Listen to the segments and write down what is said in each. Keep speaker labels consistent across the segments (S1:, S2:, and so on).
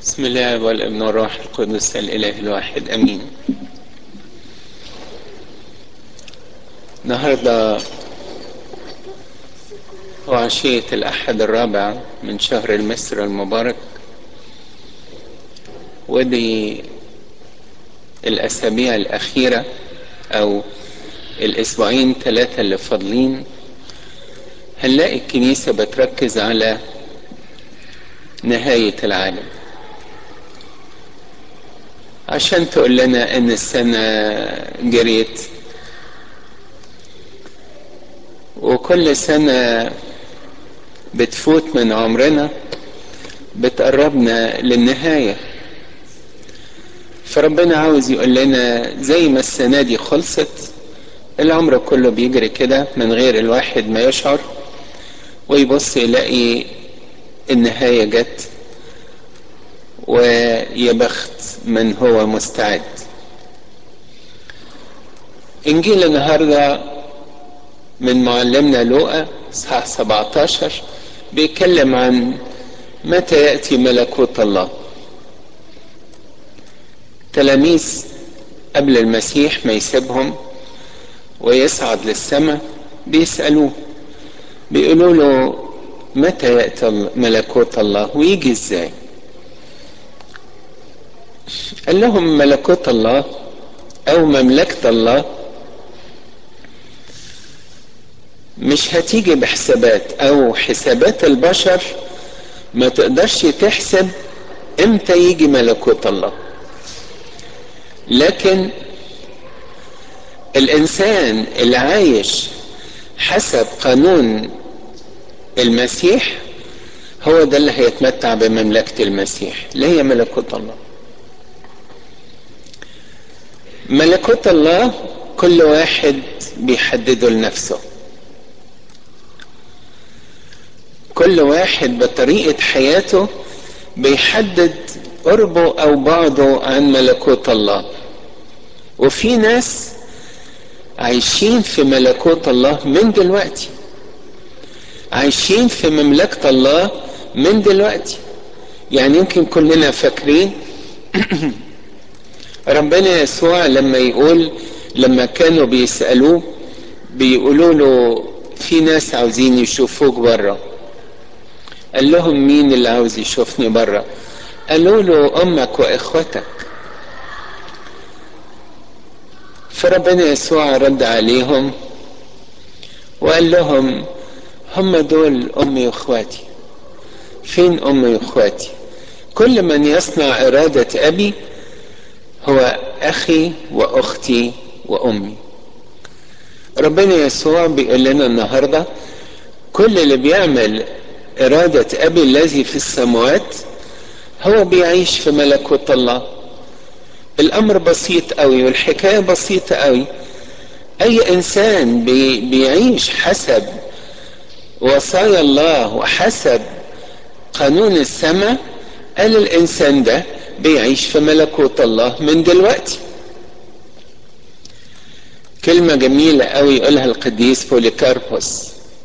S1: بسم الله والابن والروح القدس الاله الواحد امين النهارده هو عشية الأحد الرابع من شهر المصر المبارك ودي الأسابيع الأخيرة أو الأسبوعين ثلاثة اللي فاضلين هنلاقي الكنيسة بتركز على نهاية العالم عشان تقول لنا ان السنة جريت وكل سنة بتفوت من عمرنا بتقربنا للنهاية فربنا عاوز يقول لنا زي ما السنة دي خلصت العمر كله بيجري كده من غير الواحد ما يشعر ويبص يلاقي النهاية جت ويا بخت من هو مستعد انجيل النهارده من معلمنا لوقا اصحاح 17 بيتكلم عن متى ياتي ملكوت الله تلاميذ قبل المسيح ما يسيبهم ويصعد للسماء بيسالوه بيقولوا له متى ياتي ملكوت الله ويجي ازاي قال لهم ملكوت الله او مملكه الله مش هتيجي بحسابات او حسابات البشر ما تقدرش تحسب امتى يجي ملكوت الله لكن الانسان اللي عايش حسب قانون المسيح هو ده اللي هيتمتع بمملكة المسيح اللي هي ملكوت الله ملكوت الله كل واحد بيحدده لنفسه كل واحد بطريقة حياته بيحدد قربه أو بعده عن ملكوت الله وفي ناس عايشين في ملكوت الله من دلوقتي عايشين في مملكة الله من دلوقتي يعني يمكن كلنا فاكرين ربنا يسوع لما يقول لما كانوا بيسألوه بيقولوا له في ناس عاوزين يشوفوك بره قال لهم مين اللي عاوز يشوفني بره قالوا له امك واخوتك فربنا يسوع رد عليهم وقال لهم هم دول امي واخواتي فين امي واخواتي كل من يصنع اراده ابي هو اخي واختي وامي ربنا يسوع بيقول لنا النهارده كل اللي بيعمل إرادة أبي الذي في السماوات هو بيعيش في ملكوت الله الأمر بسيط أوي والحكاية بسيطة أوي أي إنسان بي بيعيش حسب وصايا الله وحسب قانون السماء قال الإنسان ده بيعيش في ملكوت الله من دلوقتي كلمة جميلة أوي يقولها القديس بوليكاربوس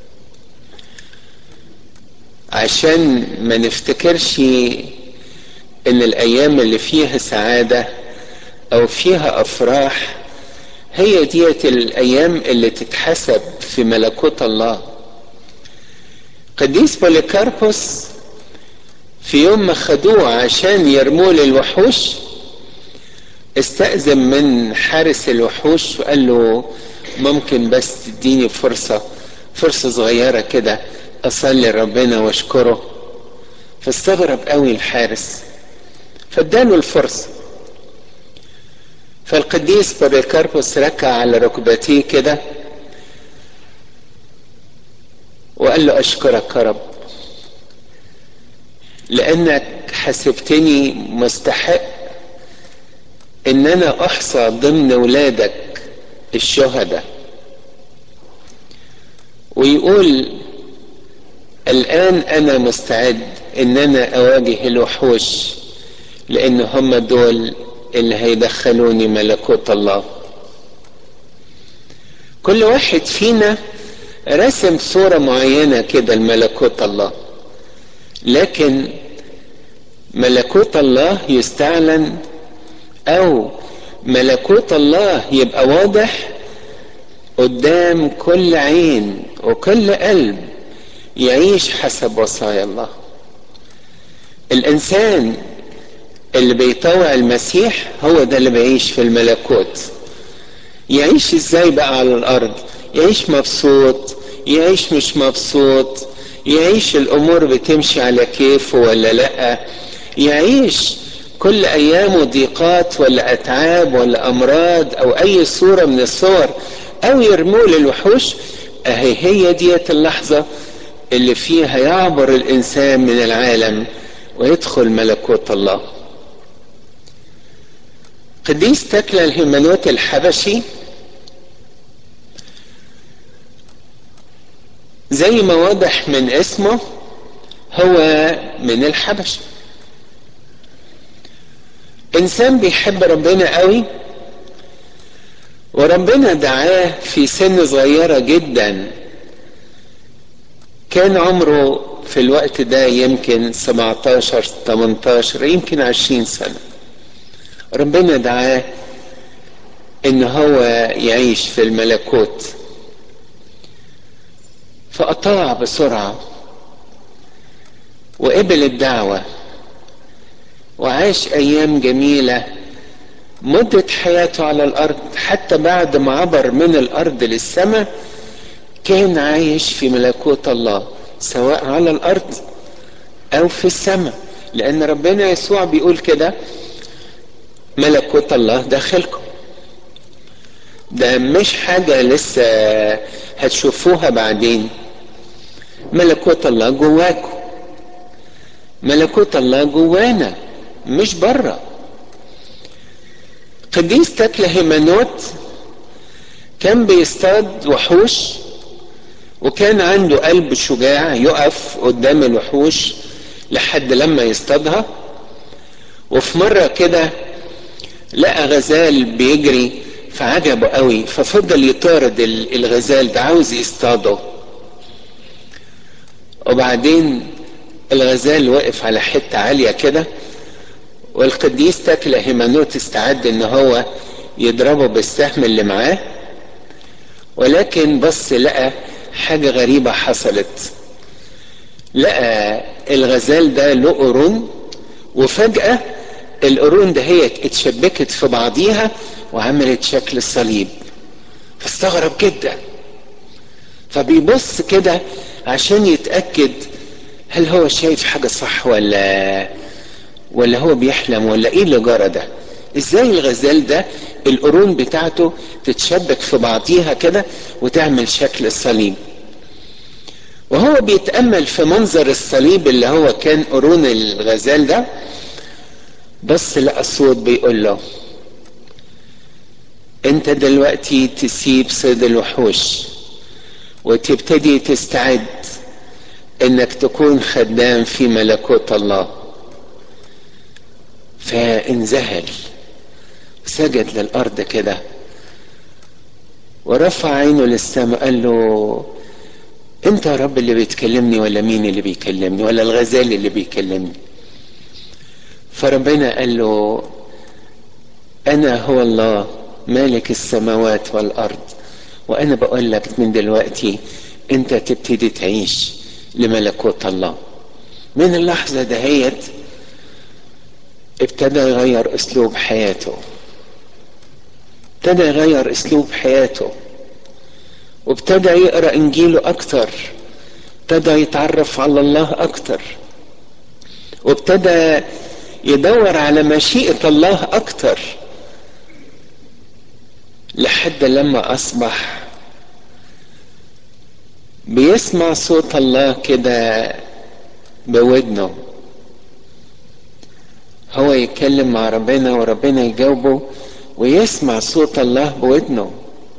S1: عشان ما نفتكرش ان الايام اللي فيها سعادة او فيها افراح هي ديت الايام اللي تتحسب في ملكوت الله قديس بوليكاربوس في يوم ما خدوه عشان يرموه للوحوش استأذن من حارس الوحوش وقال له ممكن بس تديني فرصة فرصة صغيرة كده اصلي ربنا واشكره فاستغرب قوي الحارس فاداله الفرصة فالقديس بوليكاربوس ركع على ركبتيه كده وقال له اشكرك يا رب لانك حسبتني مستحق ان انا احصى ضمن ولادك الشهداء ويقول الآن أنا مستعد إن أنا أواجه الوحوش لأن هم دول اللي هيدخلوني ملكوت الله كل واحد فينا رسم صورة معينة كده لملكوت الله لكن ملكوت الله يستعلن او ملكوت الله يبقى واضح قدام كل عين وكل قلب يعيش حسب وصايا الله الانسان اللي بيطوع المسيح هو ده اللي بيعيش في الملكوت يعيش ازاي بقى على الارض يعيش مبسوط يعيش مش مبسوط يعيش الامور بتمشي على كيفه ولا لا يعيش كل ايامه ضيقات ولا اتعاب ولا امراض او اي صوره من الصور او يرموه للوحوش اهي هي ديت اللحظه اللي فيها يعبر الانسان من العالم ويدخل ملكوت الله قديس تكلا الهيمنوت الحبشي زي ما واضح من اسمه هو من الحبش انسان بيحب ربنا قوي وربنا دعاه في سن صغيرة جدا كان عمره في الوقت ده يمكن 17 18 يمكن 20 سنة ربنا دعاه ان هو يعيش في الملكوت فأطاع بسرعة وقبل الدعوة وعاش أيام جميلة مدة حياته على الأرض حتى بعد ما عبر من الأرض للسماء كان عايش في ملكوت الله سواء على الأرض أو في السماء لأن ربنا يسوع بيقول كده ملكوت الله داخلكم ده مش حاجة لسه هتشوفوها بعدين ملكوت الله جواكم ملكوت الله جوانا مش بره قديس تكلا هيمانوت كان بيصطاد وحوش وكان عنده قلب شجاع يقف قدام الوحوش لحد لما يصطادها وفي مرة كده لقى غزال بيجري فعجبه قوي ففضل يطارد الغزال ده عاوز يصطاده وبعدين الغزال وقف على حتة عالية كده والقديس تكلا هيمانوت استعد ان هو يضربه بالسهم اللي معاه ولكن بص لقى حاجة غريبة حصلت لقى الغزال ده له قرون وفجأة القرون ده هي اتشبكت في بعضيها وعملت شكل الصليب فاستغرب جدا فبيبص كده عشان يتأكد هل هو شايف حاجة صح ولا ولا هو بيحلم ولا ايه اللي جرى ده ازاي الغزال ده القرون بتاعته تتشبك في بعضيها كده وتعمل شكل الصليب وهو بيتأمل في منظر الصليب اللي هو كان قرون الغزال ده بص لقى صوت بيقول له انت دلوقتي تسيب صيد الوحوش وتبتدي تستعد انك تكون خدام في ملكوت الله فانذهل سجد للارض كده ورفع عينه للسماء قال له انت يا رب اللي بيتكلمني ولا مين اللي بيكلمني ولا الغزال اللي بيكلمني فربنا قال له انا هو الله مالك السماوات والارض وانا بقول لك من دلوقتي انت تبتدي تعيش لملكوت الله من اللحظة دهيت ابتدى يغير اسلوب حياته ابتدى يغير اسلوب حياته وابتدى يقرا انجيله اكتر ابتدى يتعرف على الله اكتر وابتدى يدور على مشيئة الله اكتر لحد لما اصبح بيسمع صوت الله كده بودنه هو يتكلم مع ربنا وربنا يجاوبه ويسمع صوت الله بودنه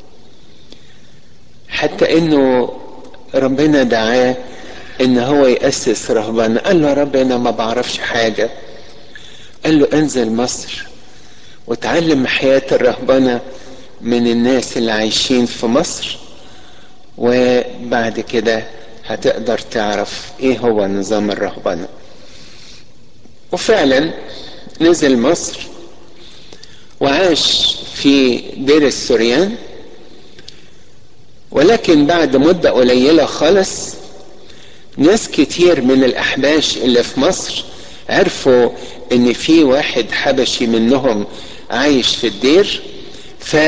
S1: حتى انه ربنا دعاه ان هو يأسس رهبان قال له يا رب انا ما بعرفش حاجة قال له انزل مصر وتعلم حياة الرهبنة من الناس اللي عايشين في مصر وبعد كده هتقدر تعرف ايه هو نظام الرهبنة وفعلا نزل مصر وعاش في دير السوريان ولكن بعد مدة قليلة خالص ناس كتير من الأحباش اللي في مصر عرفوا إن في واحد حبشي منهم عايش في الدير ف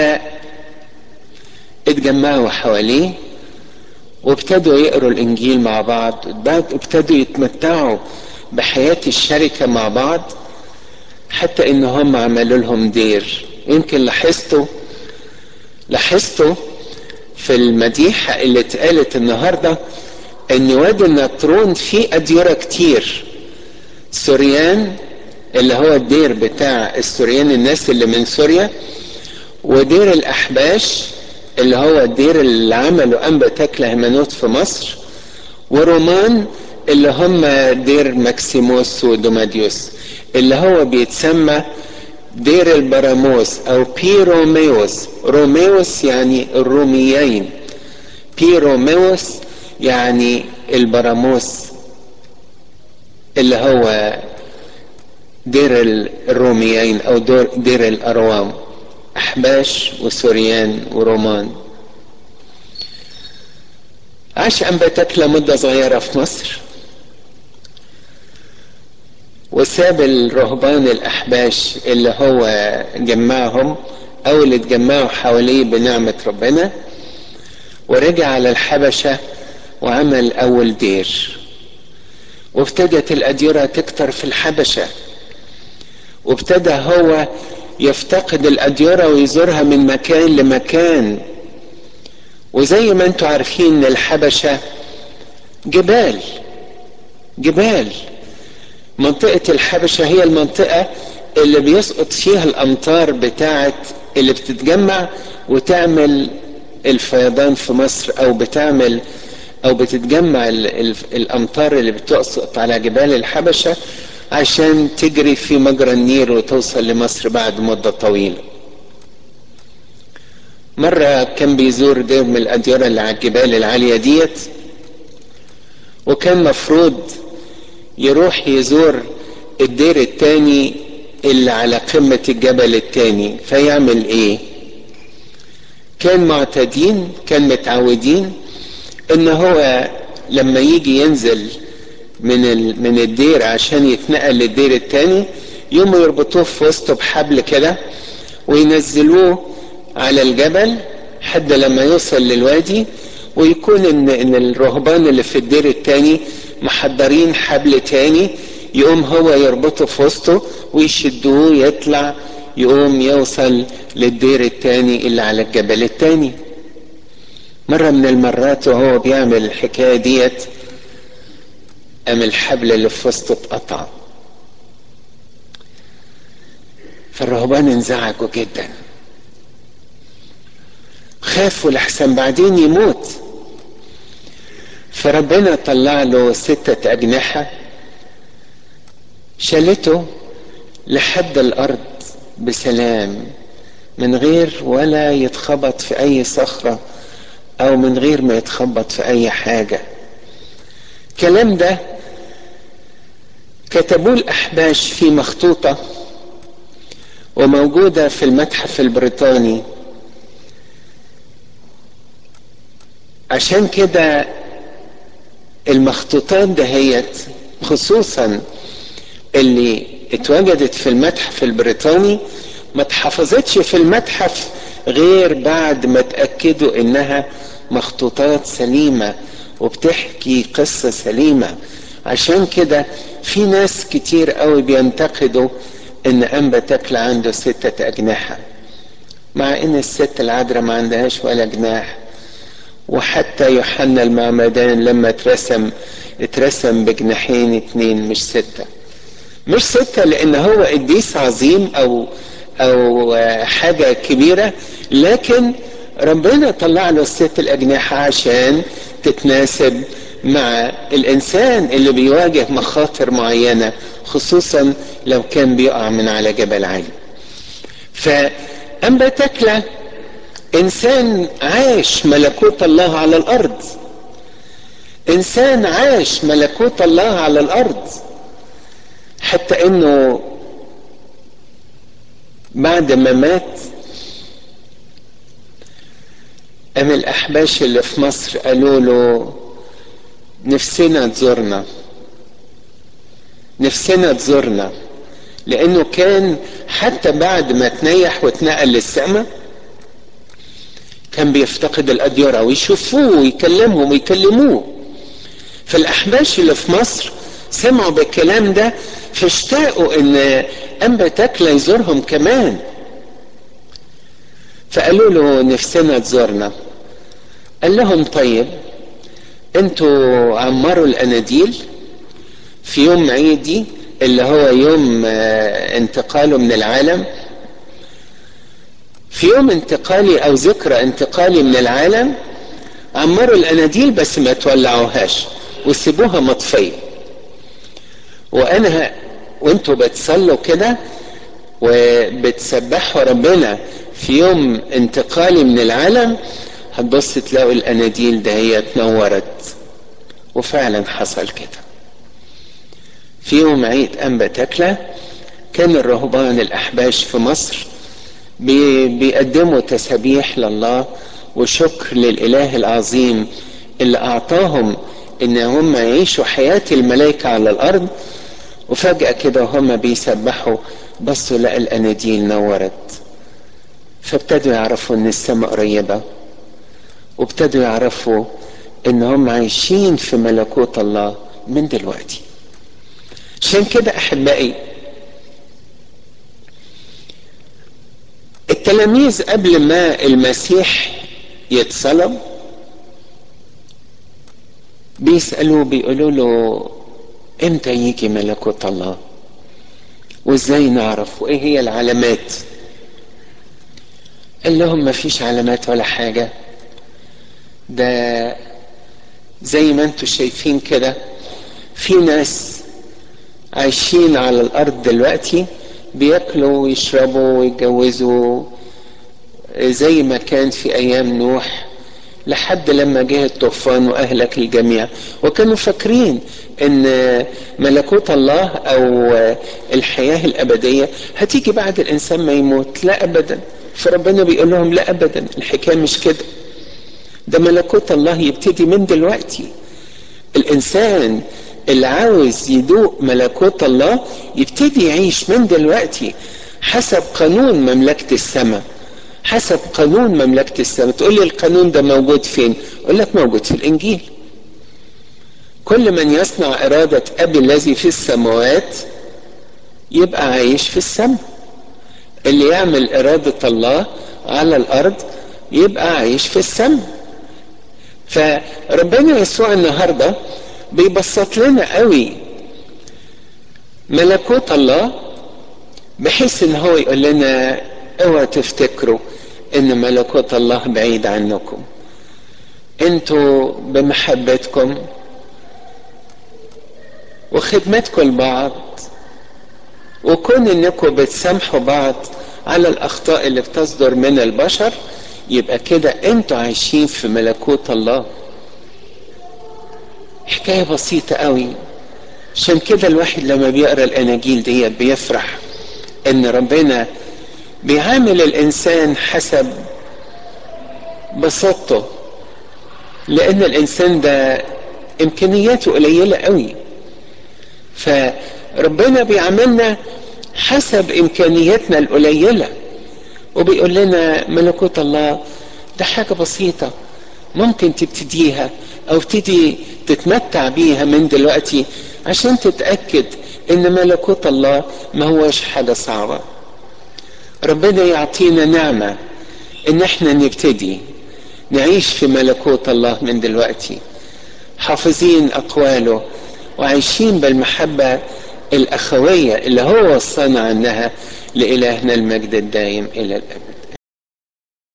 S1: اتجمعوا حواليه وابتدوا يقروا الإنجيل مع بعض ابتدوا يتمتعوا بحياة الشركة مع بعض حتى إن هم عملوا لهم دير يمكن لاحظتوا لاحظتوا في المديحة اللي اتقالت النهاردة ان وادي النطرون فيه اديرة كتير سوريان اللي هو الدير بتاع السوريان الناس اللي من سوريا ودير الاحباش اللي هو الدير اللي عمله انبا تكلا هيمانوت في مصر ورومان اللي هم دير ماكسيموس ودوماديوس اللي هو بيتسمى دير البراموس او بيروميوس روميوس يعني الروميين بيروميوس يعني البراموس اللي هو دير الروميين او دير الاروام احباش وسوريان ورومان عاش انبتكلا مدة صغيرة في مصر وساب الرهبان الاحباش اللي هو جمعهم او اللي اتجمعوا حواليه بنعمة ربنا ورجع على الحبشة وعمل اول دير وابتدت الاديرة تكتر في الحبشة وابتدى هو يفتقد الاديرة ويزورها من مكان لمكان وزي ما انتم عارفين ان الحبشة جبال جبال منطقة الحبشة هي المنطقة اللي بيسقط فيها الأمطار بتاعت اللي بتتجمع وتعمل الفيضان في مصر أو بتعمل أو بتتجمع ال ال الأمطار اللي بتسقط على جبال الحبشة عشان تجري في مجرى النيل وتوصل لمصر بعد مدة طويلة مرة كان بيزور دير من الأديرة اللي على الجبال العالية ديت وكان مفروض يروح يزور الدير التاني اللي على قمة الجبل التاني فيعمل ايه كان معتادين كان متعودين ان هو لما يجي ينزل من من الدير عشان يتنقل للدير التاني يوم يربطوه في وسطه بحبل كده وينزلوه على الجبل حد لما يوصل للوادي ويكون ان ان الرهبان اللي في الدير التاني محضرين حبل تاني يقوم هو يربطه في وسطه ويشدوه يطلع يقوم يوصل للدير التاني اللي على الجبل التاني مرة من المرات وهو بيعمل الحكاية ديت قام الحبل اللي في وسطه اتقطع فالرهبان انزعجوا جدا خافوا لحسن بعدين يموت فربنا طلع له ستة أجنحة شالته لحد الأرض بسلام من غير ولا يتخبط في أي صخرة أو من غير ما يتخبط في أي حاجة الكلام ده كتبوه الأحباش في مخطوطة وموجودة في المتحف البريطاني عشان كده المخطوطات دهيت خصوصا اللي اتوجدت في المتحف البريطاني ما اتحفظتش في المتحف غير بعد ما اتأكدوا انها مخطوطات سليمة وبتحكي قصة سليمة عشان كده في ناس كتير قوي بينتقدوا ان انبا تكل عنده ستة اجنحة مع ان الست العذراء ما عندهاش ولا جناح وحتى يوحنا المعمدان لما اترسم اترسم بجناحين اتنين مش ستة مش ستة لان هو قديس عظيم او او حاجة كبيرة لكن ربنا طلع له الست الاجنحة عشان تتناسب مع الانسان اللي بيواجه مخاطر معينة خصوصا لو كان بيقع من على جبل عالي فأنبا تكلة انسان عاش ملكوت الله على الارض انسان عاش ملكوت الله على الارض حتى انه بعد ما مات قام الاحباش اللي في مصر قالوا له نفسنا تزورنا نفسنا تزورنا لانه كان حتى بعد ما تنيح واتنقل للسماء كان بيفتقد الاديرة ويشوفوه ويكلمهم ويكلموه فالاحباش اللي في مصر سمعوا بالكلام ده فاشتاقوا ان انبا تكلى يزورهم كمان فقالوا له نفسنا تزورنا قال لهم طيب انتوا عمروا الاناديل في يوم عيدي اللي هو يوم انتقاله من العالم في يوم انتقالي او ذكرى انتقالي من العالم عمروا الاناديل بس ما تولعوهاش وسيبوها مطفيه وانا وانتوا بتصلوا كده وبتسبحوا ربنا في يوم انتقالي من العالم هتبص تلاقوا الاناديل ده هي اتنورت وفعلا حصل كده في يوم عيد انبا تكلة كان الرهبان الاحباش في مصر بي بيقدموا تسابيح لله وشكر للاله العظيم اللي اعطاهم ان هم يعيشوا حياة الملائكة على الارض وفجأة كده وهم بيسبحوا بصوا لقى الاناديل نورت فابتدوا يعرفوا ان السماء قريبة وابتدوا يعرفوا ان هم عايشين في ملكوت الله من دلوقتي عشان كده احبائي التلاميذ قبل ما المسيح يتصلب بيسألوه بيقولوا له امتى يجي ملكوت الله وازاي نعرف وايه هي العلامات قال لهم ما فيش علامات ولا حاجة ده زي ما انتوا شايفين كده في ناس عايشين على الارض دلوقتي بياكلوا ويشربوا ويتجوزوا زي ما كان في ايام نوح لحد لما جه الطوفان واهلك الجميع وكانوا فاكرين ان ملكوت الله او الحياه الابديه هتيجي بعد الانسان ما يموت لا ابدا فربنا بيقول لهم لا ابدا الحكايه مش كده ده ملكوت الله يبتدي من دلوقتي الانسان اللي عاوز يدوق ملكوت الله يبتدي يعيش من دلوقتي حسب قانون مملكة السماء حسب قانون مملكة السماء تقول لي القانون ده موجود فين اقول لك موجود في الانجيل كل من يصنع إرادة أبي الذي في السماوات يبقى عايش في السماء اللي يعمل إرادة الله على الأرض يبقى عايش في السماء فربنا يسوع النهارده بيبسط لنا قوي ملكوت الله بحيث ان هو يقول لنا اوعى تفتكروا ان ملكوت الله بعيد عنكم انتوا بمحبتكم وخدمتكم لبعض وكون انكم بتسامحوا بعض على الاخطاء اللي بتصدر من البشر يبقى كده انتوا عايشين في ملكوت الله حكايه بسيطه قوي عشان كده الواحد لما بيقرا الاناجيل ديت بيفرح ان ربنا بيعامل الانسان حسب بساطته لان الانسان ده امكانياته قليله قوي فربنا بيعاملنا حسب امكانياتنا القليله وبيقول لنا ملكوت الله ده حاجه بسيطه ممكن تبتديها او تبتدي تتمتع بيها من دلوقتي عشان تتاكد ان ملكوت الله ما هوش حاجه صعبه ربنا يعطينا نعمه ان احنا نبتدي نعيش في ملكوت الله من دلوقتي حافظين اقواله وعايشين بالمحبه الاخويه اللي هو وصانا عنها لالهنا المجد الدائم الى الابد